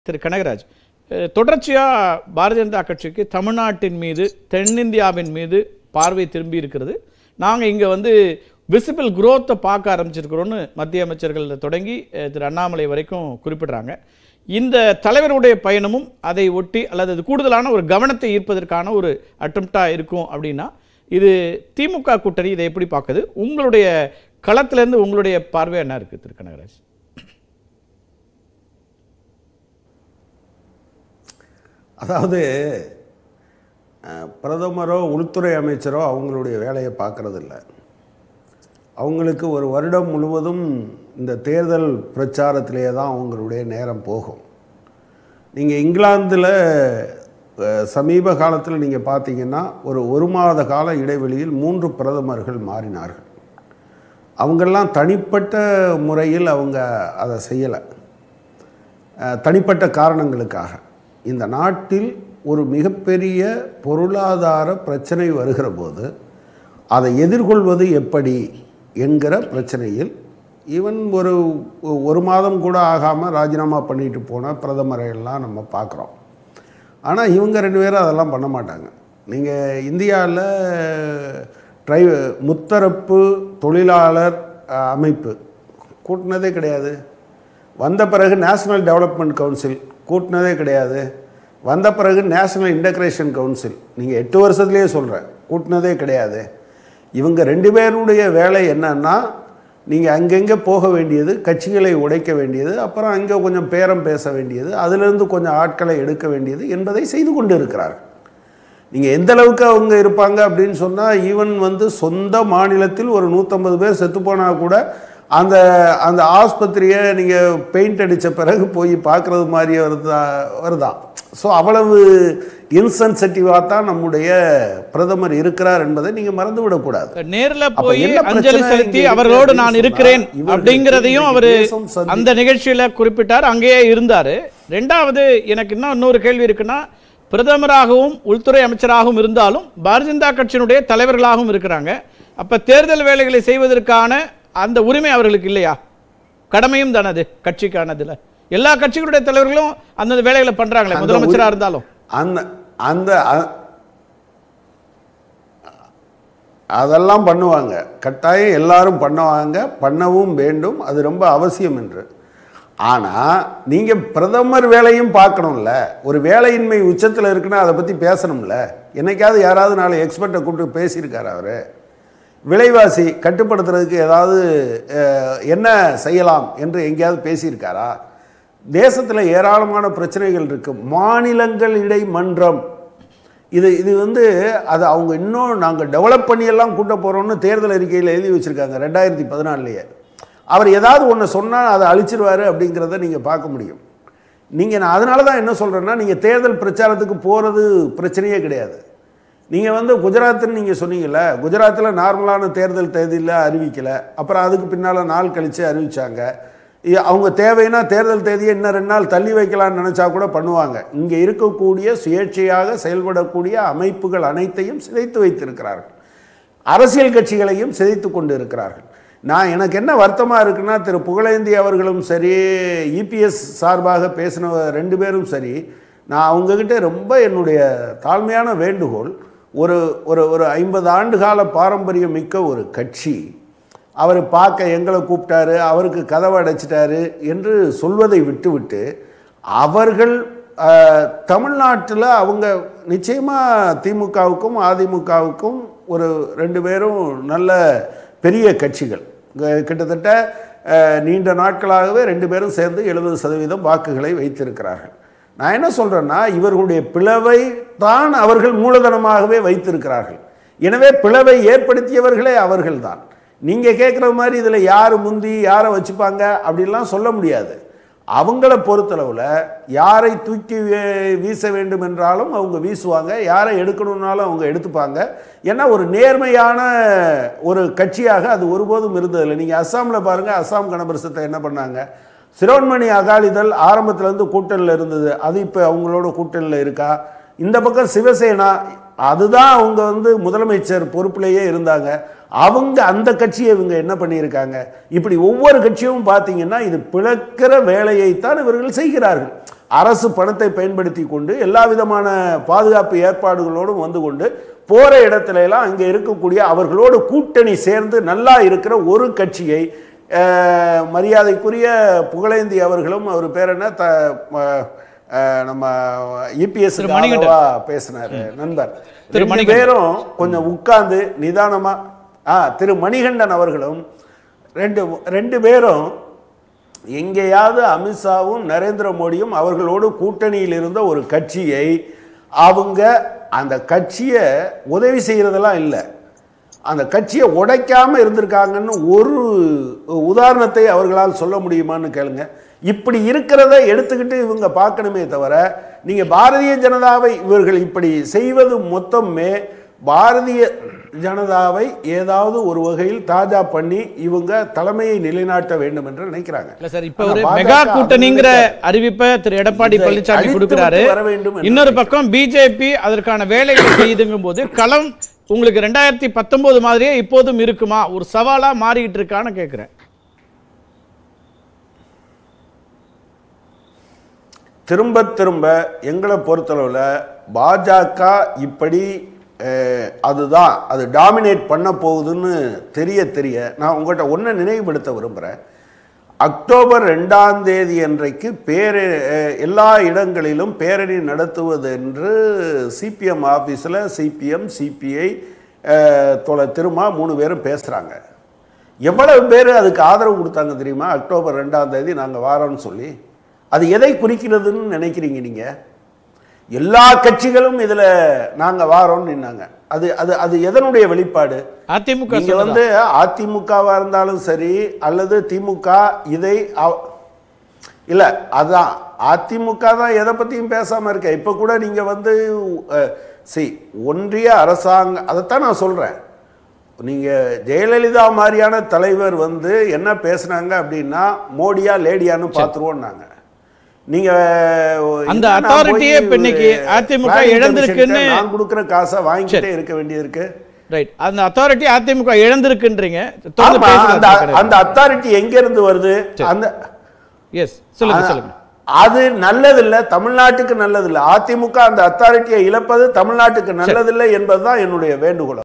திரு கனகராஜ் அஹ், தொடர்ச்சியா பாரதிய ஜனதா கட்சிக்கு தமிழ்நாட்டின் மீது தென்னிந்தியாவின் மீது பார்வை திரும்பி இருக்கிறது நாங்க இங்க வந்து விசிபிள் growth-அ பார்க்க ஆரம்பிச்சிருக்கிறோம்னு மத்திய அமைச்சர்கள் தொடங்கி அஹ், திரு அண்ணாமலை வரைக்கும் குறிப்பிடுறாங்க இந்த தலைவருடைய பயணமும் அதை ஒட்டி அல்லது அது கூடுதலான ஒரு கவனத்தை ஈர்ப்பதற்கான ஒரு அட்டம்ப்டா இருக்கும் அப்படின்னா இது திமுக கூட்டணி இதை எப்படி பார்க்குது உங்களுடைய களத்திலேருந்து உங்களுடைய பார்வை என்ன இருக்கு திரு கனகராஜ் அதாவது அஹ், பிரதமரோ உள்துறை அமைச்சரோ அவங்களுடைய வேலையை பார்க்கறதில்ல அவங்களுக்கு ஒரு வருடம் முழுவதும் இந்த தேர்தல் பிரச்சாரத்திலே தான் அவங்களுடைய நேரம் போகும் நீங்கள் இங்கிலாந்தில் அஹ், சமீப காலத்தில் நீங்கள் பார்த்தீங்கன்னா ஒரு ஒரு மாத கால இடைவெளியில் மூன்று பிரதமர்கள் மாறினார்கள் அவங்கெல்லாம் தனிப்பட்ட முறையில் அவங்க அதை செய்யலை அஹ், தனிப்பட்ட காரணங்களுக்காக இந்த நாட்டில் ஒரு மிகப்பெரிய பொருளாதார பிரச்சனை வருகிற போது அதை எதிர்கொள்வது எப்படி என்கிற பிரச்சனையில் ஈவன் ஒரு ஒரு மாதம் கூட ஆகாமல் ராஜினாமா பண்ணிட்டு போன பிரதமரை எல்லாம் நம்ம பார்க்குறோம் ஆனால் இவங்க ரெண்டு பேரும் அதெல்லாம் பண்ண மாட்டாங்க நீங்கள் இந்தியாவில் ட்ரை முத்தரப்பு தொழிலாளர் அஹ், அமைப்பு கூட்டினதே கிடையாது வந்த பிறகு நேஷனல் டெவலப்மெண்ட் கவுன்சில் கூட்டினதே கிடையாது வந்த பிறகு நேஷனல் இன்டகிரேஷன் கவுன்சில் நீங்கள் எட்டு வருஷத்துலேயே சொல்கிறேன் கூட்டினதே கிடையாது இவங்க ரெண்டு பேருடைய வேலை என்னன்னா நீங்கள் அங்கங்கே போக வேண்டியது கட்சிகளை உடைக்க வேண்டியது அப்புறம் அங்கே கொஞ்சம் பேரம் பேச வேண்டியது அதிலிருந்து கொஞ்சம் ஆட்களை எடுக்க வேண்டியது என்பதை செய்து கொண்டு இருக்கிறார்கள் நீங்கள் எந்த அளவுக்கு அவங்க இருப்பாங்க அப்படின்னு சொன்னால் ஈவன் வந்து சொந்த மாநிலத்தில் ஒரு நூற்றம்பது பேர் செத்து போனால் கூட அந்த அந்த ஆஸ்பத்திரியை நீங்கள் பெயிண்ட் அடித்த பிறகு போய் பார்க்குறது மாதிரி வருதா வருதான் ஸோ அவ்வளவு இன்சென்சிட்டிவாக தான் நம்முடைய பிரதமர் இருக்கிறார் என்பதை நீங்கள் மறந்து விடக்கூடாது நேர்ல அப்ப போய் என்ன அஞ்சலி பிரச்சனை செலுத்தி இங்க அவர்களோடு இருக்கு நான் அப்படின்னு இருக்கிறேன் சொன்னா, இவர்களுக்கு அப்படிங்கிறதையும் இன்னைக்கு அவரு தேசம் சந்தி- அந்த நிகழ்ச்சியில குறிப்பிட்டார் அங்கேயே இருந்தாரு ரெண்டாவது எனக்கு இன்னும் இன்னொரு கேள்வி இருக்குன்னா பிரதமராகவும் உள்துறை அமைச்சராகவும் இருந்தாலும் பாரதிய ஜனதா கட்சியினுடைய தலைவர்களாகவும் இருக்கிறாங்க அப்ப தேர்தல் வேலைகளை செய்வதற்கான அந்த உரிமை அவர்களுக்கு இல்லையா கடமையும் தானே அது கட்சிக்கானதுல எல்லா கட்சிகளுடைய தலைவர்களும் அந்தந்த வேலைகளை பண்றாங்களே அந்த முதலமைச்சரா உரி- இருந்தாலும் அந்த அந்த அ- அதெல்லாம் பண்ணுவாங்க கட்டாயம் எல்லாரும் பண்ணுவாங்க பண்ணவும் வேண்டும் அது ரொம்ப அவசியம் என்று ஆனால் நீங்கள் பிரதமர் வேலையும் பார்க்கணும்ல ஒரு வேலையின்மை உச்சத்தில் இருக்குன்னா அதை பற்றி பேசணும்ல என்னைக்காவது யாராவது நாலு எக்ஸ்பர்ட்டை கூப்பிட்டு பேசியிருக்காரு அவர் விலைவாசி கட்டுப்படுத்துறதுக்கு ஏதாவது அஹ், என்ன செய்யலாம் என்று எங்கேயாவது பேசியிருக்காரா தேசத்தில் ஏராளமான பிரச்சனைகள் இருக்கு மாநிலங்கள் இடைமன்றம் இது இது வந்து அது அவங்க இன்னும் நாங்கள் டெவலப் பண்ணியெல்லாம் கூட்ட போகிறோம்னு தேர்தல் அறிக்கையில் எழுதி வச்சுருக்காங்க ரெண்டாயிரத்தி பதினாலுலேயே அவர் ஏதாவது ஒன்று சொன்னால் அதை அழிச்சிருவாரு அப்படிங்கிறத நீங்கள் பார்க்க முடியும் நீங்கள் நான் அதனால தான் என்ன சொல்கிறேன்னா நீங்கள் தேர்தல் பிரச்சாரத்துக்கு போகிறது பிரச்சனையே கிடையாது நீங்கள் வந்து குஜராத்துன்னு நீங்கள் சொன்னீங்கல்ல குஜராத்தில் நார்மலான தேர்தல் தேதியில் அறிவிக்கலை அப்புறம் அதுக்கு பின்னால் நாள் கழித்து அறிவிச்சாங்க இ- அவங்க தேவைன்னா தேர்தல் தேதியை இன்னும் ரெண்டு நாள் தள்ளி வைக்கலாம்னு நினச்சா கூட பண்ணுவாங்க இங்கே இருக்கக்கூடிய சுயேட்சையாக செயல்படக்கூடிய அமைப்புகள் அனைத்தையும் சிதைத்து வைத்திருக்கிறார்கள் அரசியல் கட்சிகளையும் சிதைத்து கொண்டு இருக்கிறார்கள் நான் எனக்கு என்ன வருத்தமாக இருக்குன்னா திரு புகழேந்தி அவர்களும் சரி இபிஎஸ் சார்பாக பேசின ரெண்டு பேரும் சரி நான் அவங்கக்கிட்ட ரொம்ப என்னுடைய தாழ்மையான வேண்டுகோள் ஒரு ஒரு ஒரு ஐம்பது ஆண்டு கால பாரம்பரியம் மிக்க ஒரு கட்சி அவர் பார்க்க எங்களை கூப்பிட்டாரு அவருக்கு கதவை அடைச்சிட்டாரு என்று சொல்வதை விட்டுவிட்டு அவர்கள் தமிழ்நாட்டில் அவங்க நிச்சயமாக திமுகவுக்கும் அதிமுகவுக்கும் ஒரு ரெண்டு பேரும் நல்ல பெரிய கட்சிகள் க- கிட்டத்தட்ட அஹ், நீண்ட நாட்களாகவே ரெண்டு பேரும் சேர்ந்து எழுபது சதவீதம் வாக்குகளை வைத்திருக்கிறார்கள் நான் என்ன சொல்கிறேன்னா இவர்களுடைய பிளவை தான் அவர்கள் மூலதனமாகவே வைத்திருக்கிறார்கள் எனவே பிளவை ஏற்படுத்தியவர்களே அவர்கள்தான் நீங்கள் கேட்குற மாதிரி இதில் யார் முந்தி யாரை வச்சுப்பாங்க அப்படிலாம் சொல்ல முடியாது அவங்கள பொறுத்தளவில் யாரை தூக்கி வே- வீச வேண்டும் என்றாலும் அவங்க வீசுவாங்க யாரை எடுக்கணும்னாலும் அவங்க எடுத்துப்பாங்க ஏன்னா ஒரு நேர்மையான ஒரு கட்சியாக அது ஒருபோதும் இருந்ததில்லை நீங்கள் அஸ்ஸாமில் பாருங்கள் அஸ்ஸாம் கணபரிசத்தை என்ன பண்ணாங்க சிரோன்மணி அகாலிதள் ஆரம்பத்துலேருந்து கூட்டணியில் இருந்தது அது இப்போ அவங்களோட கூட்டணியில் இருக்கா இந்த பக்கம் சிவசேனா அதுதான் அவங்க வந்து முதலமைச்சர் பொறுப்பிலேயே இருந்தாங்க அவங்க அந்த கட்சியை இவங்க என்ன பண்ணியிருக்காங்க இப்படி ஒவ்வொரு கட்சியும் பார்த்தீங்கன்னா இது பிளக்கிற வேலையைத்தான் இவர்கள் செய்கிறார்கள் அரசு பணத்தை பயன்படுத்தி கொண்டு எல்லா விதமான பாதுகாப்பு ஏற்பாடுகளோடும் வந்து கொண்டு போற இடத்துல எல்லாம் அங்கே இருக்கக்கூடிய அவர்களோடு கூட்டணி சேர்ந்து நல்லா இருக்கிற ஒரு கட்சியை அஹ், மரியாதைக்குரிய புகழேந்தி அவர்களும் அவர் பேர் என்ன த அஹ், அஹ், நம்ம இபிஎஸ் திரு மணிகண்டன். பேசினார் நண்பர் திரு ரெண்டு மணிகண்டன். பேரும் கொஞ்சம் உட்கார்ந்து நிதானமா ஆ திரு மணிகண்டன் அவர்களும் ரெண்டு ரெண்டு பேரும் எங்கேயாவது அமித்ஷாவும் நரேந்திர மோடியும் அவர்களோடு கூட்டணியில் இருந்த ஒரு கட்சியை அவங்க அந்த கட்சியை உதவி செய்யறதெல்லாம் இல்லை அந்த கட்சியை உடைக்காம இருந்திருக்காங்கன்னு ஒரு உதாரணத்தை அவர்களால் சொல்ல முடியுமான்னு கேளுங்க இப்படி இருக்கிறத எடுத்துக்கிட்டு இவங்க பார்க்கணுமே தவிர நீங்க பாரதிய ஜனதாவை இவர்கள் இப்படி செய்வது மொத்தமே பாரதிய ஜனதாவை ஏதாவது ஒரு வகையில் தாஜா பண்ணி இவங்க தலைமையை நிலைநாட்ட வேண்டும் என்று நினைக்கிறாங்க இல்ல சார் இப்ப ஆனா ஒரு பாஜக மெகா கூட்டணிங்கிற அவர்களுக்கு அறிவிப்பை திரு எடப்பாடி இதை பழனிசாமி அழித்து கொடுக்கிறாரு விட்டு வர வேண்டும் என்று இன்னொரு பக்கம் பிஜேபி அதற்கான வேலைகளை செய்யுதுங்கும் போது களம் உங்களுக்கு ரெண்டாயிரத்தி பத்தொன்பது மாதிரியே இப்போதும் இருக்குமா ஒரு சவாலா மாறிட்டு இருக்கான்னு கேக்குறேன் திரும்ப திரும்ப எங்களை பொறுத்தளவில் பாஜக இப்படி அஹ், அதுதான் அது டாமினேட் பண்ண போகுதுன்னு தெரிய தெரிய நான் உங்கள்கிட்ட ஒன்றை நினைவுபடுத்த விரும்புகிறேன் அக்டோபர் ரெண்டாம் தேதி அன்றைக்கு பேர அஹ், எல்லா இடங்களிலும் பேரணி நடத்துவது என்று சிபிஎம் ஆஃபீஸில் சிபிஎம் சிபிஐ தொலை திருமா மூணு பேரும் பேசுகிறாங்க எவ்வளவு பேர் அதுக்கு ஆதரவு கொடுத்தாங்க தெரியுமா அக்டோபர் ரெண்டாம் தேதி நாங்கள் வாரோம்னு சொல்லி அது எதை குறிக்கிறதுன்னு நினைக்கிறீங்க நீங்கள் எல்லா கட்சிகளும் இதில் நாங்கள் வாரோம்னு நின்னாங்க அது அது அது எதனுடைய வெளிப்பாடு அதிமுக நீங்க சொன்னதா? வந்து அதிமுகவா இருந்தாலும் சரி அல்லது திமுக இதை அவ- இல்ல அதான் அதிமுக தான் எதை பத்தியும் பேசாம இருக்க இப்ப கூட நீங்க வந்து சி ஒன்றிய அரசாங்க அதைத்தான் நான் சொல்றேன் நீங்க ஜெயலலிதா மாதிரியான தலைவர் வந்து என்ன பேசுனாங்க அப்படின்னா மோடியா லேடியான்னு பார்த்துருவோம்னாங்க நீங்க அந்த என்ன நான் authority-யே போய் இப்ப இன்னைக்கு அதிமுக planning இழந்திருக்குன்னு- commission-ட்ட நான் கொடுக்குற காசை வாங்கிட்டே இருக்க வேண்டியது ரைட் அந்த அத்தாரிட்டி அதிமுக இழந்திருக்குன்றீங்க தொடர்ந்து ஆமா, பேசலாம் அந்த திரு அந்த அத்தாரிட்டி எங்க இருந்து வருது அந்த எஸ் சொல்லுங்க சொல்லுங்க அது நல்லதில்ல தமிழ்நாட்டுக்கு நல்லதில்ல அதிமுக அந்த அத்தாரிட்டியை இழப்பது தமிழ்நாட்டுக்கு நல்லதில்லை என்பதுதான் என்னுடைய வேண்டுகோள்